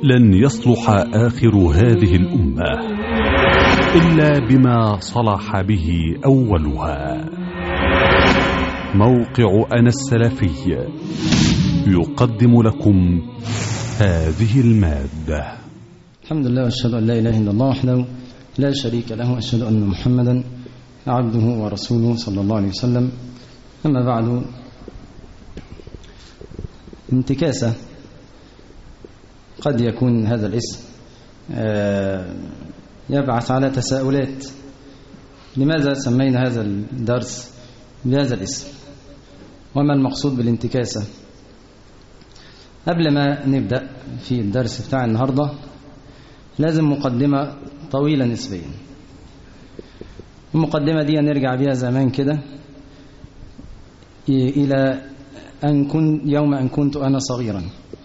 لن يصلح آخر هذه الأمة إلا بما صلح به أولها موقع أنا السلفي يقدم لكم هذه المادة الحمد لله واشهد ان لا اله الا الله وحده لا شريك له واشهد ان محمدا عبده ورسوله صلى الله عليه وسلم اما بعد انتكاسه قد يكون هذا الاسم يبعث على تساؤلات لماذا سمينا هذا الدرس بهذا الاسم وما المقصود بالانتكاسه قبل ما نبدأ في الدرس بتاع النهاردة لازم مقدمة طويلة نسبيا المقدمة دي نرجع بيها زمان كده إلى أن كن يوم أن كنت أنا صغيرا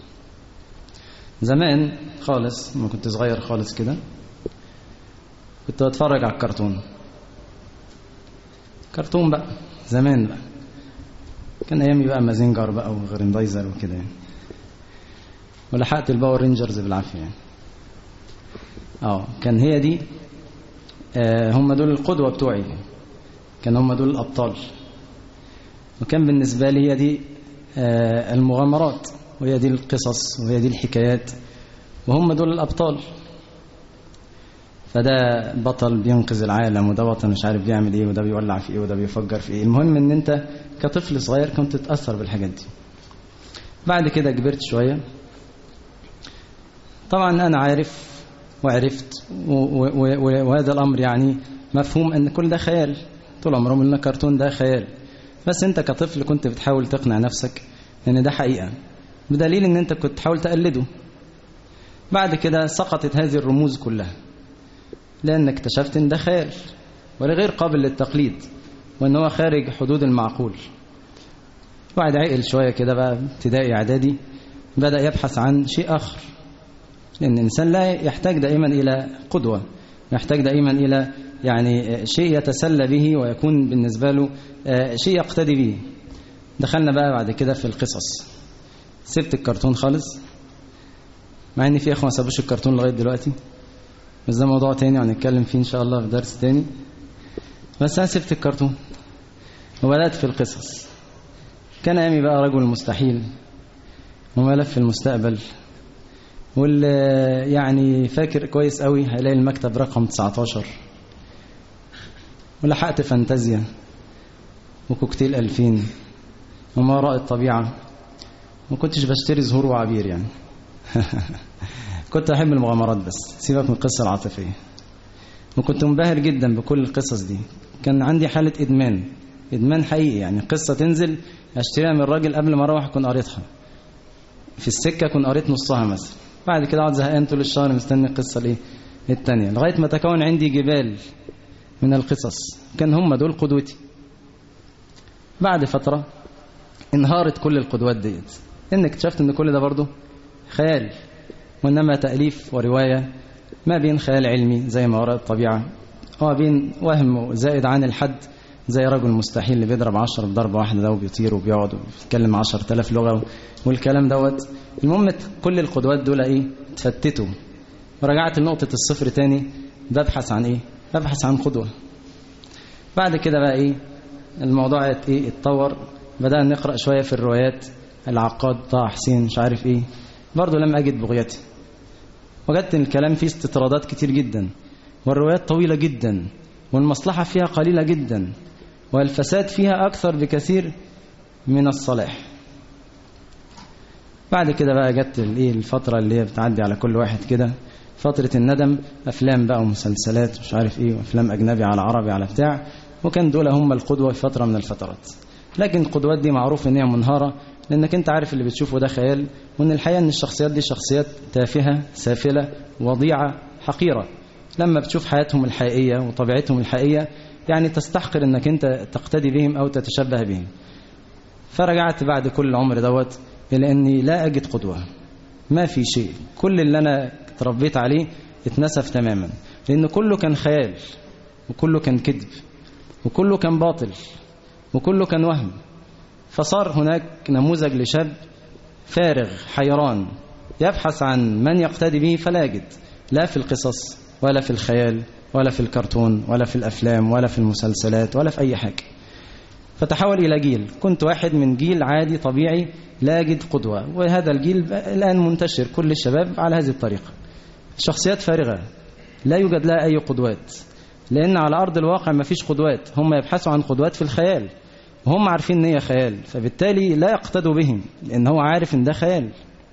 زمان خالص ما كنت صغير خالص كده كنت بتفرج على الكرتون كرتون بقى زمان بقى كان أيامي بقى مازينجر بقى وغريندايزر وكده يعني ولحقت الباور رينجرز بالعافيه يعني. اه كان هي دي آه هم دول القدوه بتوعي كان هم دول الابطال وكان بالنسبه لي هي دي آه المغامرات وهي دي القصص وهي دي الحكايات وهم دول الابطال فده بطل بينقذ العالم وده بطل مش عارف بيعمل ايه وده بيولع في ايه وده بيفجر في ايه المهم ان انت كطفل صغير كنت تتاثر بالحاجات دي بعد كده كبرت شويه طبعا أنا عارف وعرفت وهذا الأمر يعني مفهوم أن كل ده خيال طول عمرهم ان الكرتون ده خيال بس أنت كطفل كنت بتحاول تقنع نفسك أن ده حقيقة بدليل أن أنت كنت تحاول تقلده بعد كده سقطت هذه الرموز كلها لأن اكتشفت أن ده خيال ولغير قابل للتقليد وأن هو خارج حدود المعقول بعد عقل شوية كده بقى ابتدائي إعدادي بدأ يبحث عن شيء آخر لأن الإنسان لا يحتاج دائما إلى قدوة يحتاج دائما إلى يعني شيء يتسلى به ويكون بالنسبة له شيء يقتدي به دخلنا بقى بعد كده في القصص سبت الكرتون خالص مع ان في اخوه ما سابوش الكرتون لغايه دلوقتي بس ده موضوع تاني وهنتكلم فيه ان شاء الله في درس تاني بس انا سبت الكرتون وبدات في القصص كان ايامي بقى رجل المستحيل وملف المستقبل واللي يعني فاكر كويس قوي هيلاقي المكتب رقم 19 ولحقت فانتازيا وكوكتيل 2000 وما وراء الطبيعة ما كنتش بشتري زهور وعبير يعني كنت أحب المغامرات بس سيبك من القصة العاطفية وكنت منبهر جدا بكل القصص دي كان عندي حالة إدمان إدمان حقيقي يعني قصة تنزل أشتريها من الراجل قبل ما أروح أكون قريتها في السكة أكون قريت نصها مثلا بعد كده اقعد زهقان طول الشهر مستني القصه الايه الثانيه لغايه ما تكون عندي جبال من القصص كان هم دول قدوتي بعد فتره انهارت كل القدوات ديت ان اكتشفت ان كل ده برضه خيال وانما تاليف وروايه ما بين خيال علمي زي ما وراء الطبيعه وما بين وهم زائد عن الحد زي رجل مستحيل اللي بيضرب عشرة بضربة واحدة ده وبيطير وبيقعد وبيتكلم عشرة آلاف لغة والكلام دوت المهم كل القدوات دول ايه اتفتتوا ورجعت لنقطة الصفر تاني ببحث عن ايه ببحث عن قدوة بعد كده بقى ايه الموضوع ايه اتطور بدأنا نقرأ شوية في الروايات العقاد طه حسين مش عارف ايه برضه لم أجد بغيتي وجدت الكلام فيه استطرادات كتير جدا والروايات طويلة جدا والمصلحة فيها قليلة جدا والفساد فيها أكثر بكثير من الصلاح بعد كده بقى جت الايه الفترة اللي هي بتعدي على كل واحد كده فترة الندم أفلام بقى ومسلسلات مش عارف إيه وأفلام أجنبي على عربي على بتاع وكان دول هم القدوة في فترة من الفترات لكن القدوات دي معروف إن هي منهارة لأنك أنت عارف اللي بتشوفه ده خيال وإن الحقيقة إن الشخصيات دي شخصيات تافهة سافلة وضيعة حقيرة لما بتشوف حياتهم الحقيقية وطبيعتهم الحقيقية يعني تستحقر إنك أنت تقتدي بهم أو تتشبه بهم فرجعت بعد كل العمر دوت إلى أني لا أجد قدوة ما في شيء كل اللي أنا تربيت عليه اتنسف تماما لأن كله كان خيال وكله كان كذب وكله كان باطل وكله كان وهم فصار هناك نموذج لشاب فارغ حيران يبحث عن من يقتدي به فلا يجد لا في القصص ولا في الخيال ولا في الكرتون ولا في الأفلام ولا في المسلسلات ولا في أي حاجة فتحول إلى جيل كنت واحد من جيل عادي طبيعي لا يجد قدوة وهذا الجيل الآن منتشر كل الشباب على هذه الطريقة شخصيات فارغة لا يوجد لها أي قدوات لأن على أرض الواقع ما فيش قدوات هم يبحثوا عن قدوات في الخيال وهم عارفين ان هي خيال فبالتالي لا يقتدوا بهم لأن هو عارف ان ده خيال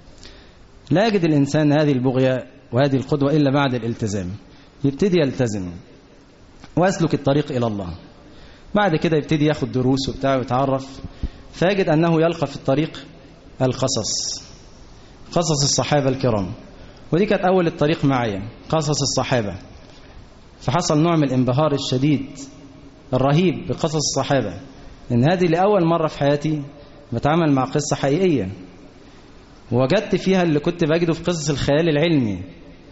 لا يجد الإنسان هذه البغية وهذه القدوة إلا بعد الالتزام يبتدي يلتزم ويسلك الطريق إلى الله بعد كده يبتدي ياخد دروس وبتاع ويتعرف فيجد أنه يلقى في الطريق القصص قصص الصحابة الكرام ودي كانت أول الطريق معايا قصص الصحابة فحصل نوع من الانبهار الشديد الرهيب بقصص الصحابة لأن هذه لأول مرة في حياتي بتعامل مع قصة حقيقية وجدت فيها اللي كنت بجده في قصص الخيال العلمي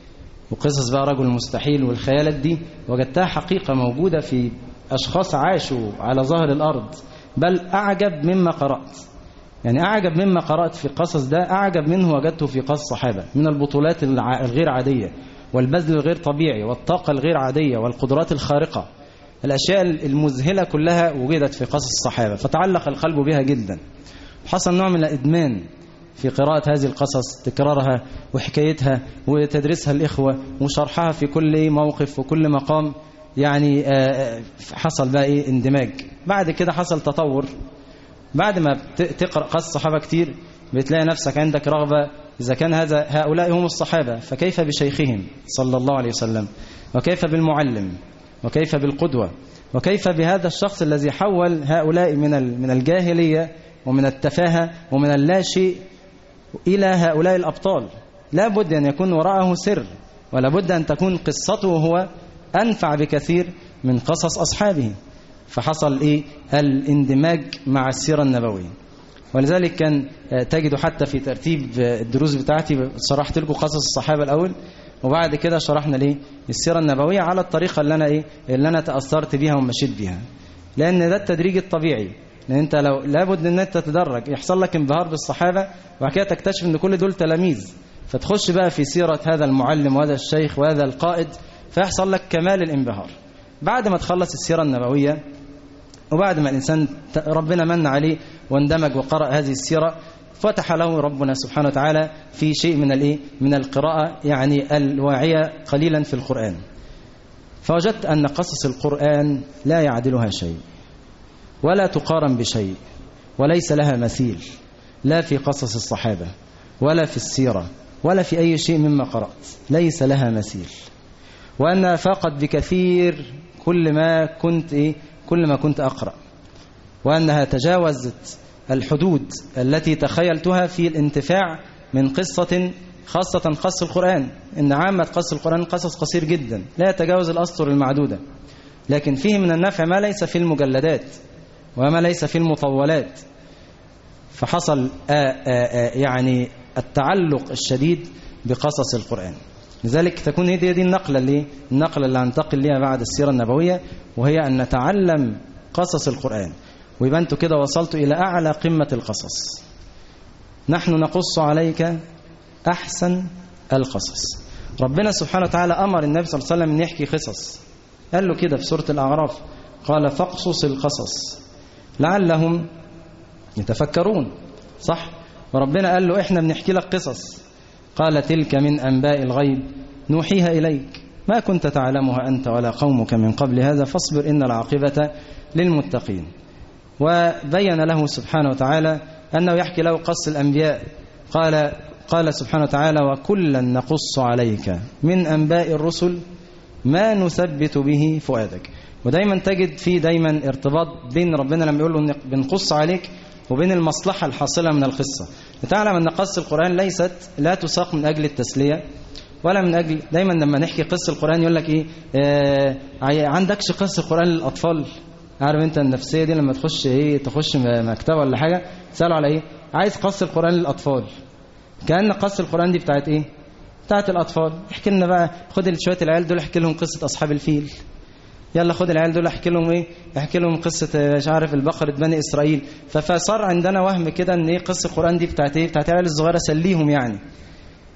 وقصص بقى رجل مستحيل والخيالات دي وجدتها حقيقة موجودة في أشخاص عاشوا على ظهر الأرض بل أعجب مما قرأت يعني أعجب مما قرأت في القصص ده أعجب منه وجدته في قصص الصحابة من البطولات الغير عادية والبذل الغير طبيعي والطاقة الغير عادية والقدرات الخارقة الأشياء المذهلة كلها وجدت في قصص الصحابة فتعلق القلب بها جدا حصل نوع من الإدمان في قراءة هذه القصص تكرارها وحكايتها وتدريسها الإخوة وشرحها في كل موقف وكل مقام يعني حصل بقى إيه اندماج بعد كده حصل تطور بعد ما تقرأ قصص الصحابة كتير بتلاقي نفسك عندك رغبة إذا كان هذا هؤلاء هم الصحابة فكيف بشيخهم صلى الله عليه وسلم وكيف بالمعلم وكيف بالقدوة وكيف بهذا الشخص الذي حول هؤلاء من من الجاهلية ومن التفاهة ومن اللا شيء إلى هؤلاء الأبطال لا بد أن يكون وراءه سر ولا بد أن تكون قصته هو أنفع بكثير من قصص أصحابه فحصل إيه الاندماج مع السيرة النبوية ولذلك كان تجد حتى في ترتيب الدروس بتاعتي شرحت لكم قصص الصحابة الأول وبعد كده شرحنا ليه السيرة النبوية على الطريقة اللي أنا إيه اللي أنا تأثرت بيها ومشيت بيها لأن ده التدريج الطبيعي لأن أنت لو لابد أن أنت تتدرج يحصل لك انبهار بالصحابة وبعد كده تكتشف أن كل دول تلاميذ فتخش بقى في سيرة هذا المعلم وهذا الشيخ وهذا القائد فيحصل لك كمال الانبهار بعد ما تخلص السيرة النبوية وبعد ما الإنسان ربنا من عليه واندمج وقرأ هذه السيرة فتح له ربنا سبحانه وتعالى في شيء من الايه من القراءة يعني الواعية قليلا في القرآن فوجدت أن قصص القرآن لا يعدلها شيء ولا تقارن بشيء وليس لها مثيل لا في قصص الصحابة ولا في السيرة ولا في أي شيء مما قرأت ليس لها مثيل وأنها فاقت بكثير كل ما كنت إيه كل ما كنت أقرأ وأنها تجاوزت الحدود التي تخيلتها في الانتفاع من قصة خاصة قص القرآن إن عامة قص القرآن قصص قصير جدا لا يتجاوز الأسطر المعدودة لكن فيه من النفع ما ليس في المجلدات وما ليس في المطولات فحصل آآ آآ يعني التعلق الشديد بقصص القرآن لذلك تكون هي دي, دي النقلة اللي النقلة اللي هننتقل ليها بعد السيرة النبوية وهي أن نتعلم قصص القرآن ويبقى انتوا كده وصلتوا إلى أعلى قمة القصص نحن نقص عليك أحسن القصص ربنا سبحانه وتعالى أمر النبي صلى الله عليه وسلم أن يحكي قصص قال له كده في سورة الأعراف قال فاقصص القصص لعلهم يتفكرون صح وربنا قال له احنا بنحكي لك قصص قال تلك من أنباء الغيب نوحيها إليك ما كنت تعلمها أنت ولا قومك من قبل هذا فاصبر إن العاقبة للمتقين وبين له سبحانه وتعالى أنه يحكي له قص الأنبياء قال قال سبحانه وتعالى وكلا نقص عليك من أنباء الرسل ما نثبت به فؤادك ودايما تجد في دايما ارتباط بين ربنا لما يقول له بنقص عليك وبين المصلحة الحاصلة من القصة لتعلم أن قص القرآن ليست لا تساق من أجل التسلية ولا من أجل دايما لما نحكي قصة القرآن يقول لك إيه آه عندكش قصة القرآن للأطفال عارف انت النفسية دي لما تخش ايه تخش مكتبة ولا حاجة تسأله على ايه عايز قص القرآن للأطفال كأن قص القرآن دي بتاعت ايه بتاعت الأطفال احكي لنا بقى خد شوية العيال دول احكي لهم قصة أصحاب الفيل يلا خد العيال دول احكي لهم ايه احكي لهم قصة مش عارف البقرة بني إسرائيل فصار عندنا وهم كده ان ايه قصة القرآن دي بتاعت ايه بتاعت العيال الصغيرة سليهم يعني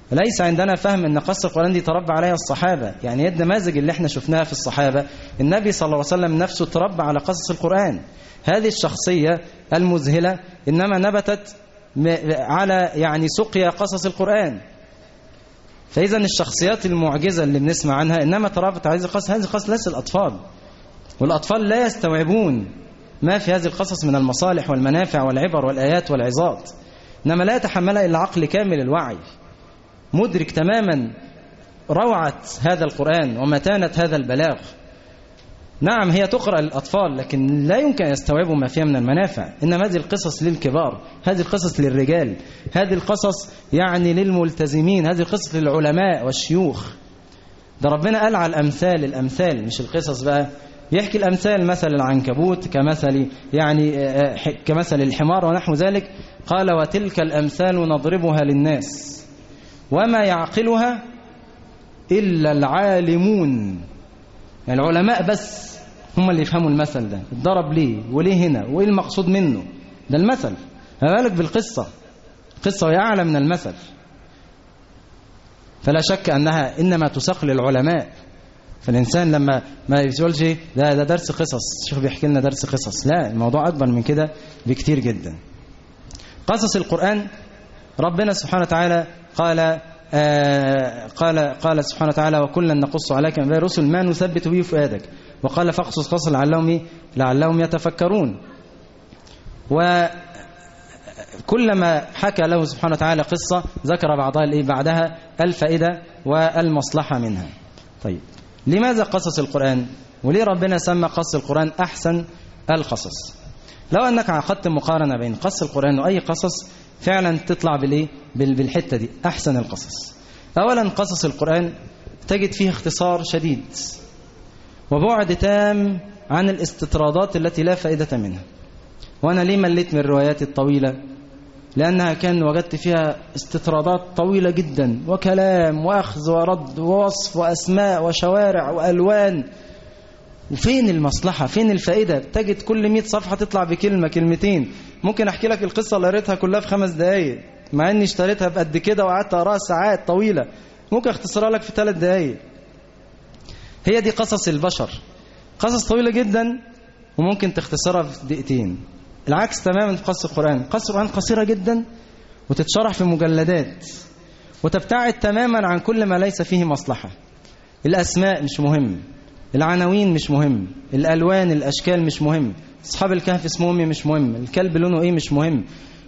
ليس عندنا فهم ان قصة القرآن دي تربى عليها الصحابة يعني هي النماذج اللي احنا شفناها في الصحابة النبي صلى الله عليه وسلم نفسه تربى على قصص القرآن هذه الشخصية المذهلة إنما نبتت على يعني سقيا قصص القرآن فإذا الشخصيات المعجزة اللي بنسمع عنها إنما تربت على هذه القصص هذه القصص ليس الأطفال والأطفال لا يستوعبون ما في هذه القصص من المصالح والمنافع والعبر والآيات والعظات إنما لا يتحملها إلا عقل كامل الوعي مدرك تماما روعة هذا القرآن ومتانة هذا البلاغ نعم هي تقرأ للأطفال لكن لا يمكن أن يستوعبوا ما فيها من المنافع إنما هذه القصص للكبار هذه القصص للرجال هذه القصص يعني للملتزمين هذه القصص للعلماء والشيوخ ده ربنا قال على الأمثال الأمثال مش القصص بقى يحكي الأمثال مثل العنكبوت كمثل يعني كمثل الحمار ونحو ذلك قال وتلك الأمثال نضربها للناس وما يعقلها إلا العالمون يعني العلماء بس هم اللي يفهموا المثل ده اتضرب ليه وليه هنا وايه المقصود منه ده المثل ما بالك بالقصة قصة وهي أعلى من المثل فلا شك أنها إنما تساق للعلماء فالإنسان لما ما يقولش ده ده درس قصص شوف بيحكي لنا درس قصص لا الموضوع أكبر من كده بكتير جدا قصص القرآن ربنا سبحانه وتعالى قال آه قال قال سبحانه وتعالى وكلا نقص عليك من رسل ما نثبت به فؤادك وقال فاقصص قصص لعلهم لعلهم يتفكرون وكلما حكى له سبحانه وتعالى قصة ذكر بعضها الايه بعدها الفائدة والمصلحة منها طيب لماذا قصص القرآن وليه ربنا سمى قصص القرآن أحسن القصص لو أنك عقدت مقارنة بين قصص القرآن وأي قصص فعلا تطلع بالايه بالحته دي احسن القصص اولا قصص القران تجد فيه اختصار شديد وبعد تام عن الاستطرادات التي لا فائده منها وانا ليه مليت من الروايات الطويله لانها كان وجدت فيها استطرادات طويله جدا وكلام واخذ ورد ووصف واسماء وشوارع والوان وفين المصلحة فين الفائدة تجد كل 100 صفحة تطلع بكلمة كلمتين ممكن احكي لك القصة اللي قريتها كلها في خمس دقايق مع اني اشتريتها بقد كده وقعدت اقراها ساعات طويلة ممكن اختصرها لك في ثلاث دقايق هي دي قصص البشر قصص طويلة جدا وممكن تختصرها في دقيقتين العكس تماما في قصص القرآن قصص القرآن قصيرة جدا وتتشرح في مجلدات وتبتعد تماما عن كل ما ليس فيه مصلحة الأسماء مش مهم العناوين مش مهم الألوان الأشكال مش مهم أصحاب الكهف اسمهم ايه مش مهم الكلب لونه ايه مش مهم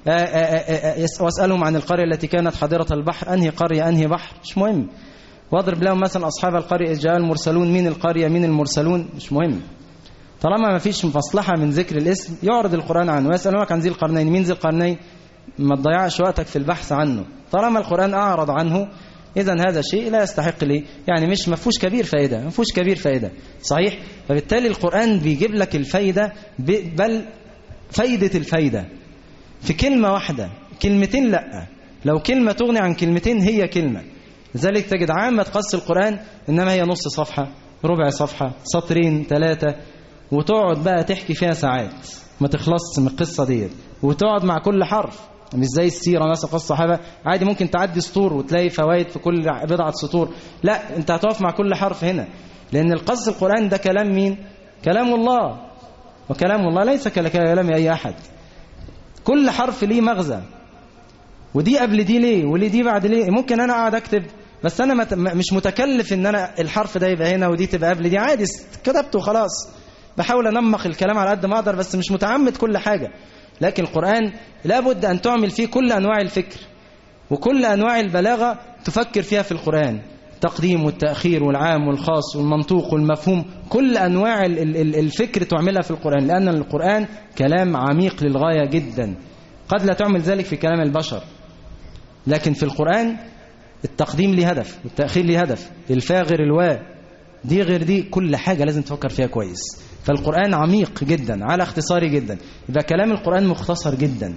واسألهم عن القرية التي كانت حاضرة البحر أنهي قرية أنهي بحر مش مهم واضرب لهم مثلا أصحاب القرية إذ جاء المرسلون مين القرية مين المرسلون مش مهم طالما ما فيش مصلحة من ذكر الاسم يعرض القرآن عنه ويسألونك عن ذي القرنين مين ذي القرنين ما تضيعش وقتك في البحث عنه طالما القرآن أعرض عنه إذا هذا شيء لا يستحق لي يعني مش ما فيهوش كبير فائدة ما فيهوش كبير فائدة صحيح فبالتالي القرآن بيجيب لك الفايدة بل فايدة الفايدة في كلمة واحدة كلمتين لا لو كلمة تغني عن كلمتين هي كلمة لذلك تجد عامة قص القرآن إنما هي نص صفحة ربع صفحة سطرين ثلاثة وتقعد بقى تحكي فيها ساعات ما تخلصش من القصة ديت وتقعد مع كل حرف مش زي السيرة مثلا قصة صحابة عادي ممكن تعدي سطور وتلاقي فوائد في كل بضعة سطور لا انت هتقف مع كل حرف هنا لأن القص القرآن ده كلام مين كلام الله وكلام الله ليس كلام أي أحد كل حرف ليه مغزى ودي قبل دي ليه وليه دي بعد ليه ممكن أنا أقعد أكتب بس أنا مت... مش متكلف إن أنا الحرف ده يبقى هنا ودي تبقى قبل دي عادي كتبته خلاص بحاول أنمق الكلام على قد ما أقدر بس مش متعمد كل حاجة لكن القرآن لابد أن تعمل فيه كل أنواع الفكر وكل أنواع البلاغة تفكر فيها في القرآن التقديم والتأخير والعام والخاص والمنطوق والمفهوم كل أنواع الفكر تعملها في القرآن لأن القرآن كلام عميق للغاية جدا قد لا تعمل ذلك في كلام البشر لكن في القرآن التقديم ليه هدف والتأخير ليه هدف الفاء غير الواء دي غير دي كل حاجة لازم تفكر فيها كويس فالقرآن عميق جدا على اختصاري جدا يبقى كلام القرآن مختصر جدا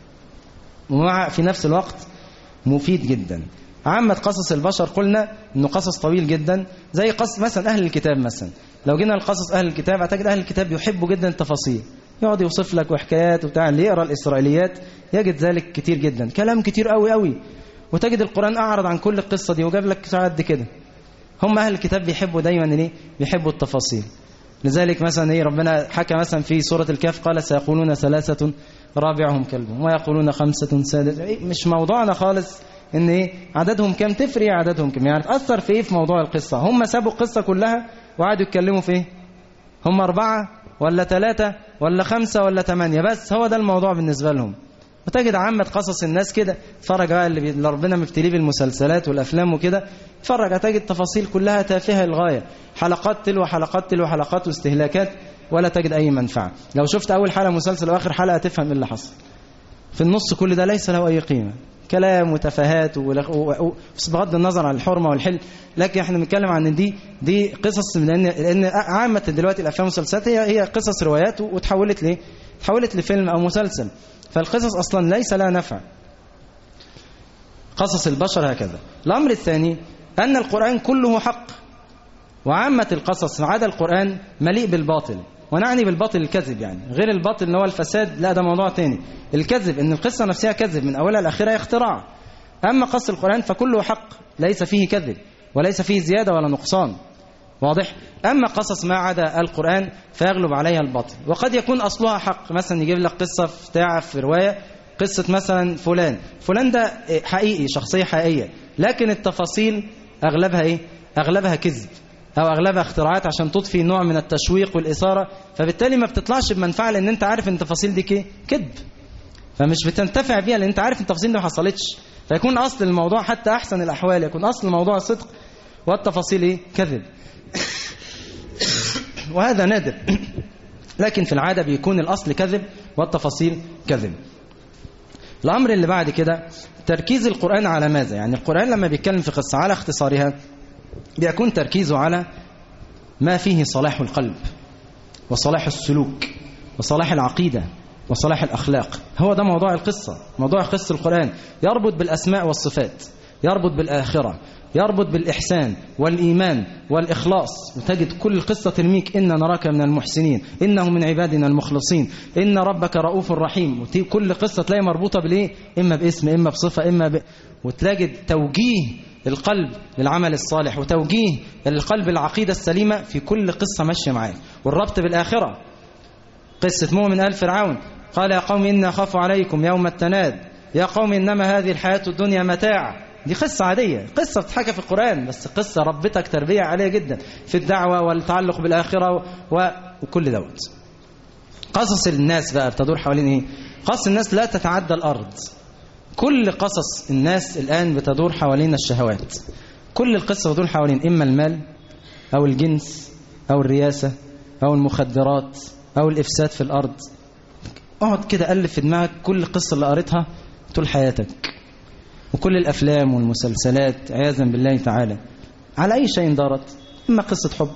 ومع في نفس الوقت مفيد جدا عامة قصص البشر قلنا انه قصص طويل جدا زي قصص مثلا اهل الكتاب مثلا لو جينا لقصص اهل الكتاب اعتقد اهل الكتاب يحبوا جدا التفاصيل يقعد يوصف لك وحكايات وبتاع اللي يقرا الاسرائيليات يجد ذلك كتير جدا كلام كتير قوي قوي وتجد القرآن أعرض عن كل القصة دي وجاب لك قد كده هم أهل الكتاب بيحبوا دايما ليه بيحبوا التفاصيل لذلك مثلا ايه ربنا حكى مثلا في سورة الكهف قال سيقولون ثلاثة رابعهم كلبهم ويقولون خمسة سادس إيه مش موضوعنا خالص ان ايه عددهم كم تفرق عددهم كم يعني تأثر في ايه في موضوع القصة هم سابوا القصة كلها وقعدوا يتكلموا في ايه هم أربعة ولا ثلاثة ولا خمسة ولا ثمانية بس هو ده الموضوع بالنسبة لهم وتجد عامة قصص الناس كده اتفرج بقى اللي, بي... اللي ربنا مبتليه بالمسلسلات والأفلام وكده اتفرج هتجد التفاصيل كلها تافهة للغاية حلقات تلو حلقات تلو حلقات واستهلاكات ولا تجد أي منفعة لو شفت أول حلقة مسلسل وآخر حلقة تفهم اللي حصل في النص كل ده ليس له أي قيمة كلام وتفاهات بغض النظر عن الحرمة والحل لكن احنا بنتكلم عن دي دي قصص لأن, لأن عامة دلوقتي الأفلام والمسلسلات هي هي قصص روايات وتحولت ليه؟ تحولت لفيلم أو مسلسل فالقصص أصلا ليس لها نفع قصص البشر هكذا الأمر الثاني أن القرآن كله حق وعامة القصص عدا القرآن مليء بالباطل ونعني بالباطل الكذب يعني غير الباطل اللي هو الفساد لا ده موضوع تاني الكذب ان القصة نفسها كذب من أولها لآخرها اختراع أما قص القرآن فكله حق ليس فيه كذب وليس فيه زيادة ولا نقصان واضح أما قصص ما عدا القرآن فيغلب عليها الباطل وقد يكون أصلها حق مثلا يجيب لك قصة بتاع في رواية قصة مثلا فلان فلان ده حقيقي شخصية حقيقية لكن التفاصيل أغلبها إيه أغلبها كذب أو أغلبها اختراعات عشان تضفي نوع من التشويق والإثارة فبالتالي ما بتطلعش بمنفعة لأن أنت عارف أن التفاصيل دي كده كذب فمش بتنتفع بيها لأن أنت عارف أن التفاصيل دي ما حصلتش فيكون أصل الموضوع حتى أحسن الأحوال يكون أصل الموضوع صدق والتفاصيل إيه كذب وهذا نادر لكن في العادة بيكون الأصل كذب والتفاصيل كذب الأمر اللي بعد كده تركيز القرآن على ماذا يعني القرآن لما بيتكلم في قصة على اختصارها بيكون تركيزه على ما فيه صلاح القلب وصلاح السلوك وصلاح العقيدة وصلاح الأخلاق هو ده موضوع القصة موضوع قصة القرآن يربط بالأسماء والصفات يربط بالآخرة يربط بالإحسان والإيمان والإخلاص وتجد كل قصة ترميك إن نراك من المحسنين إنه من عبادنا المخلصين إن ربك رؤوف رحيم كل قصة تلاقي مربوطة بالإيه إما باسم إما بصفة إما ب... وتجد توجيه القلب للعمل الصالح وتوجيه القلب العقيدة السليمة في كل قصة ماشية معاه والربط بالآخرة قصة مؤمن آل فرعون قال يا قوم إنا أخاف عليكم يوم التناد يا قوم إنما هذه الحياة الدنيا متاع دي قصة عادية قصة بتحكى في القرآن بس قصة ربتك تربية عالية جدا في الدعوة والتعلق بالآخرة وكل دوت قصص الناس بقى بتدور حوالين ايه قصص الناس لا تتعدى الأرض كل قصص الناس الآن بتدور حوالين الشهوات كل القصة بتدور حوالين إما المال أو الجنس أو الرياسة أو المخدرات أو الإفساد في الأرض اقعد كده ألف في دماغك كل قصة اللي قريتها طول حياتك وكل الأفلام والمسلسلات عياذا بالله تعالى على أي شيء دارت إما قصة حب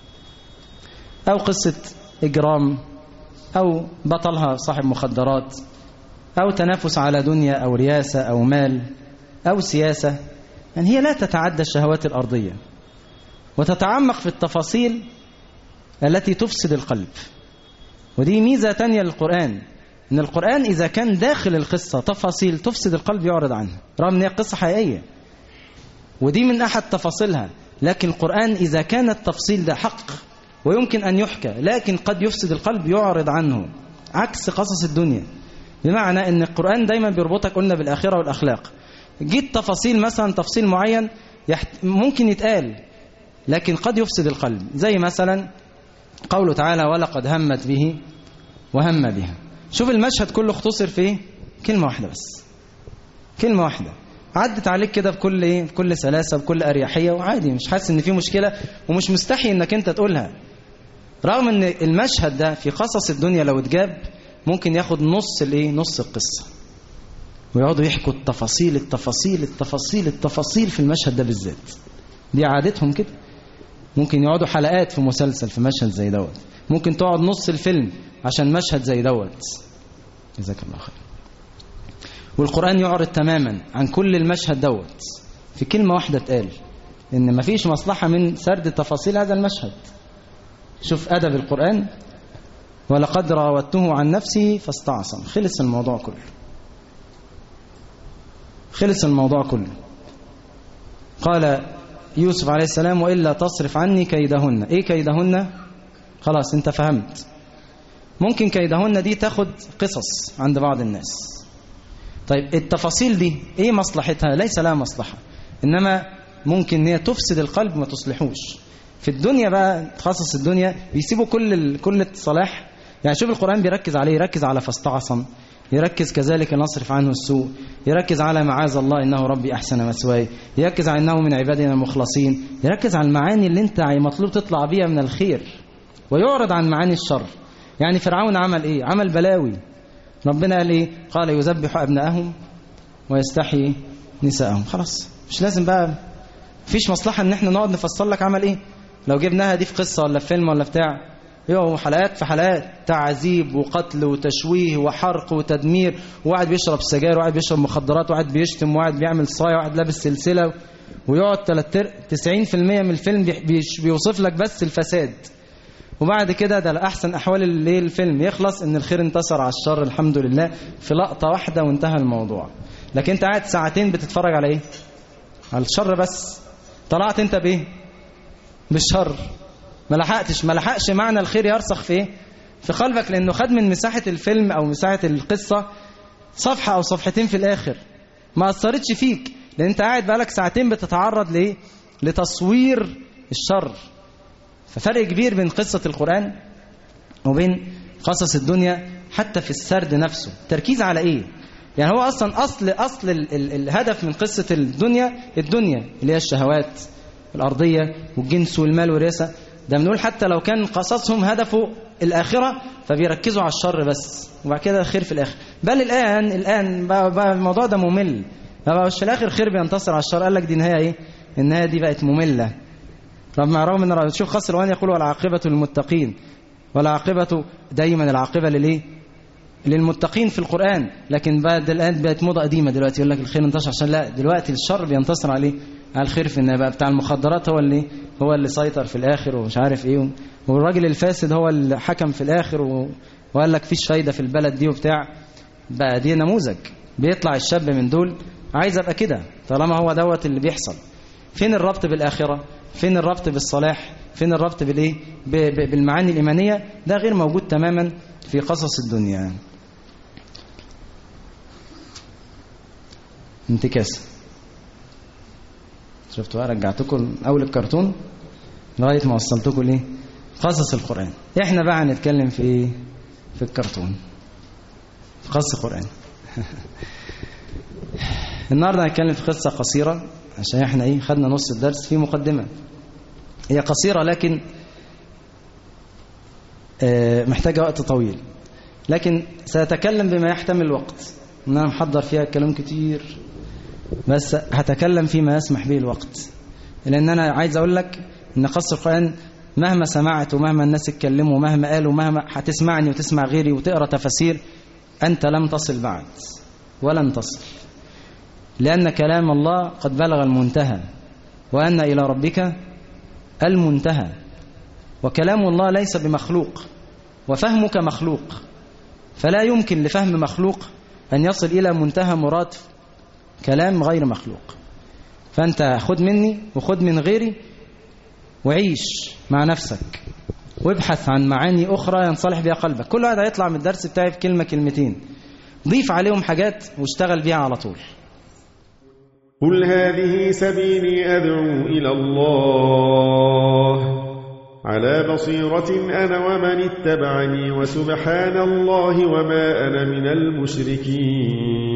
أو قصة إجرام أو بطلها صاحب مخدرات أو تنافس على دنيا أو رياسة أو مال أو سياسة يعني هي لا تتعدى الشهوات الأرضية وتتعمق في التفاصيل التي تفسد القلب ودي ميزة تانية للقرآن ان القرآن إذا كان داخل القصة تفاصيل تفسد القلب يعرض عنها رغم ان هي قصة حقيقية ودي من أحد تفاصيلها لكن القرآن إذا كان التفصيل ده حق ويمكن أن يحكى لكن قد يفسد القلب يعرض عنه عكس قصص الدنيا بمعنى ان القرآن دايما بيربطك قلنا بالآخرة والأخلاق جيت تفاصيل مثلا تفصيل معين يحت... ممكن يتقال لكن قد يفسد القلب زي مثلا قوله تعالى ولقد همت به وهم بها شوف المشهد كله اختصر في ايه كلمة واحدة بس كلمة واحدة عدت عليك كده بكل ايه بكل سلاسة بكل أريحية وعادي مش حاسس ان في مشكلة ومش مستحي انك انت تقولها رغم ان المشهد ده في قصص الدنيا لو اتجاب ممكن ياخد نص الايه نص القصة ويقعدوا يحكوا التفاصيل التفاصيل التفاصيل التفاصيل في المشهد ده بالذات دي عادتهم كده ممكن يقعدوا حلقات في مسلسل في مشهد زي دوت ممكن تقعد نص الفيلم عشان مشهد زي دوت جزاك الله خير والقرآن يعرض تماما عن كل المشهد دوت في كلمة واحدة اتقال إن مفيش مصلحة من سرد تفاصيل هذا المشهد شوف أدب القرآن ولقد راودته عن نفسه فاستعصم خلص الموضوع كله خلص الموضوع كله قال يوسف عليه السلام وإلا تصرف عني كيدهن إيه كيدهن خلاص انت فهمت ممكن كيدهن دي تاخد قصص عند بعض الناس طيب التفاصيل دي ايه مصلحتها ليس لها مصلحة انما ممكن ان هي تفسد القلب ما تصلحوش في الدنيا بقى تخصص الدنيا بيسيبوا كل ال... كل الصلاح يعني شوف القرآن بيركز عليه يركز على فاستعصم يركز كذلك نصرف عنه السوء يركز على معاذ الله إنه ربي أحسن مثواي يركز على إنه من عبادنا المخلصين يركز على المعاني اللي انت مطلوب تطلع بيها من الخير ويعرض عن معاني الشر يعني فرعون عمل ايه عمل بلاوي ربنا قال ايه قال يذبح ابنائهم ويستحيي نساءهم خلاص مش لازم بقى فيش مصلحة ان احنا نقعد نفصل لك عمل ايه لو جبناها دي في قصة ولا في فيلم ولا بتاع يوه حلقات في حلقات تعذيب وقتل وتشويه وحرق وتدمير وواحد بيشرب سجاير وواحد بيشرب مخدرات وواحد بيشتم وواحد بيعمل صايع وواحد لابس سلسلة ويقعد 90% من الفيلم بيوصف لك بس الفساد وبعد كده ده احسن احوال الليل الفيلم يخلص ان الخير انتصر على الشر الحمد لله في لقطة واحدة وانتهى الموضوع لكن انت قاعد ساعتين بتتفرج على ايه على الشر بس طلعت انت بايه بالشر ما لحقتش ما لحقش معنى الخير يرسخ في ايه في قلبك لانه خد من مساحة الفيلم او مساحة القصة صفحة او صفحتين في الاخر ما اثرتش فيك لان انت قاعد بقالك ساعتين بتتعرض لايه لتصوير الشر ففرق كبير بين قصة القرآن وبين قصص الدنيا حتى في السرد نفسه تركيز على ايه يعني هو اصلا اصل اصل ال ال الهدف من قصة الدنيا الدنيا اللي هي الشهوات الارضية والجنس والمال والرياسة ده بنقول حتى لو كان قصصهم هدفه الآخرة فبيركزوا على الشر بس وبعد كده الخير في الآخر بل الآن الآن بقى, بقى الموضوع ده ممل بقى مش في الآخر خير بينتصر على الشر قال لك دي نهاية إيه النهاية دي بقت مملة رغم رغم ان شوف خاص الوان يقول والعاقبة للمتقين والعاقبة دايما العاقبة للإيه للمتقين في القرآن لكن بعد الآن بقت موضة قديمة دلوقتي يقول لك الخير انتصر عشان لا دلوقتي الشر بينتصر عليه على الخير في النهاية بقى بتاع المخدرات هو اللي هو اللي سيطر في الآخر ومش عارف ايه والراجل الفاسد هو اللي حكم في الآخر و... وقال لك فيش فايدة في البلد دي وبتاع بقى دي نموذج بيطلع الشاب من دول عايز ابقى كده طالما هو دوت اللي بيحصل فين الربط بالآخرة فين الربط بالصلاح فين الربط بالايه ب... ب... بالمعاني الإيمانية ده غير موجود تماما في قصص الدنيا انتكاسة شفتوا بقى رجعتكم اول الكرتون لغايه ما وصلتكم ليه قصص القران احنا بقى هنتكلم في ايه في الكرتون في قصص القران النهارده هنتكلم في قصه قصيره عشان احنا ايه خدنا نص الدرس في مقدمه هي قصيره لكن آه محتاجه وقت طويل لكن سأتكلم بما يحتمل الوقت ان انا محضر فيها كلام كتير بس هتكلم فيما يسمح به الوقت لأن أنا عايز أقول لك إن قص القرآن مهما سمعت ومهما الناس اتكلموا ومهما قالوا ومهما هتسمعني وتسمع غيري وتقرأ تفاسير أنت لم تصل بعد ولن تصل لأن كلام الله قد بلغ المنتهى وأن إلى ربك المنتهى وكلام الله ليس بمخلوق وفهمك مخلوق فلا يمكن لفهم مخلوق أن يصل إلى منتهى مراد كلام غير مخلوق فأنت خد مني وخد من غيري وعيش مع نفسك وابحث عن معاني أخرى ينصلح بها قلبك كل واحد هيطلع من الدرس بتاعي بكلمة كلمتين ضيف عليهم حاجات واشتغل بيها على طول قل هذه سبيلي أدعو إلى الله على بصيرة أنا ومن اتبعني وسبحان الله وما أنا من المشركين